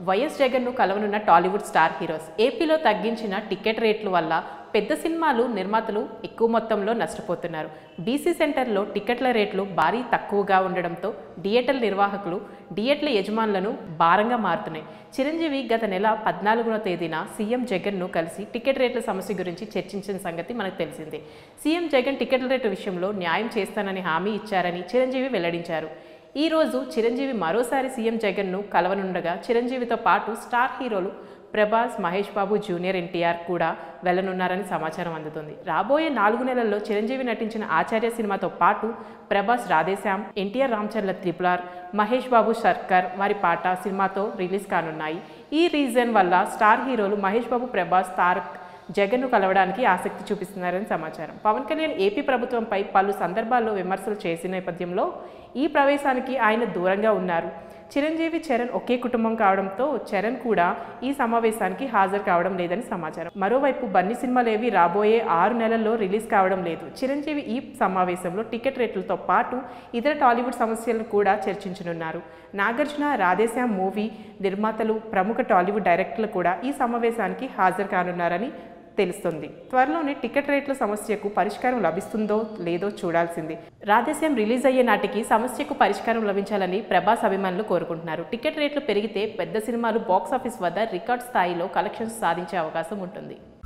YS జగన్ను కలవనున్న Tollywood star heroes ఏపీలో తగ్గించిన టికెట్ రేట్ల వల్ల పెద్ద సినిమాలు నిర్మాతలు ఎక్కువ మొత్తంలో నష్టపోతున్నారు బీసీ సెంటర్లో టికెట్ల రేట్లు భారీ తక్కువగా ఉండడంతో థియేటర్ నిర్వాహకులు థియేటర్ల యజమానులను భారంగా మారుతున్నాయి చిరంజీవి గత నెల పద్నాలుగవ తేదీన సీఎం జగన్ను కలిసి టికెట్ రేట్ల సమస్య గురించి చర్చించిన సంగతి మనకు తెలిసిందే సీఎం జగన్ టికెట్ల రేట్ల విషయంలో న్యాయం చేస్తానని హామీ ఇచ్చారని చిరంజీవి వెల్లడించారు ఈ రోజు చిరంజీవి మరోసారి సీఎం జగన్ను కలవనుండగా చిరంజీవితో పాటు స్టార్ హీరోలు ప్రభాస్ మహేష్ బాబు జూనియర్ ఎన్టీఆర్ కూడా వెళ్లనున్నారని సమాచారం అందుతుంది రాబోయే నాలుగు నెలల్లో చిరంజీవి నటించిన ఆచార్య సినిమాతో పాటు ప్రభాస్ రాధేశ్యామ్ ఎన్టీఆర్ రామచంద్ర త్రిపులార్ మహేష్ బాబు సర్కార్ వారి పాట సినిమాతో రిలీజ్ కానున్నాయి ఈ రీజన్ వల్ల స్టార్ హీరోలు మహేష్ బాబు ప్రభాస్ తారక్ జగన్ను కలవడానికి ఆసక్తి చూపిస్తున్నారని సమాచారం పవన్ కళ్యాణ్ ఏపీ ప్రభుత్వంపై పలు సందర్భాల్లో విమర్శలు చేసిన నేపథ్యంలో ఈ ప్రవేశానికి ఆయన దూరంగా ఉన్నారు చిరంజీవి చరణ్ ఒకే కుటుంబం కావడంతో చరణ్ కూడా ఈ సమావేశానికి హాజరు కావడం లేదని సమాచారం మరోవైపు బన్నీ సినిమాలేవి రాబోయే ఆరు నెలల్లో రిలీజ్ కావడం లేదు చిరంజీవి ఈ సమావేశంలో టికెట్ రేట్లతో పాటు ఇతర టాలీవుడ్ సమస్యలను కూడా చర్చించనున్నారు నాగార్జున రాధేశ్యామ్ మూవీ నిర్మాతలు ప్రముఖ టాలీవుడ్ డైరెక్టర్లు కూడా ఈ సమావేశానికి హాజరు కానున్నారని తెలుస్తుంది త్వరలోనే టికెట్ రేట్ల సమస్యకు పరిష్కారం లభిస్తుందో లేదో చూడాల్సింది రాధేశ్యాం రిలీజ్ అయ్యే నాటికి సమస్యకు పరిష్కారం లభించాలని ప్రభాస్ అభిమానులు కోరుకుంటున్నారు టికెట్ రేట్లు పెరిగితే పెద్ద సినిమాలు బాక్సాఫీస్ వద్ద రికార్డ్ స్థాయిలో కలెక్షన్స్ సాధించే అవకాశం ఉంటుంది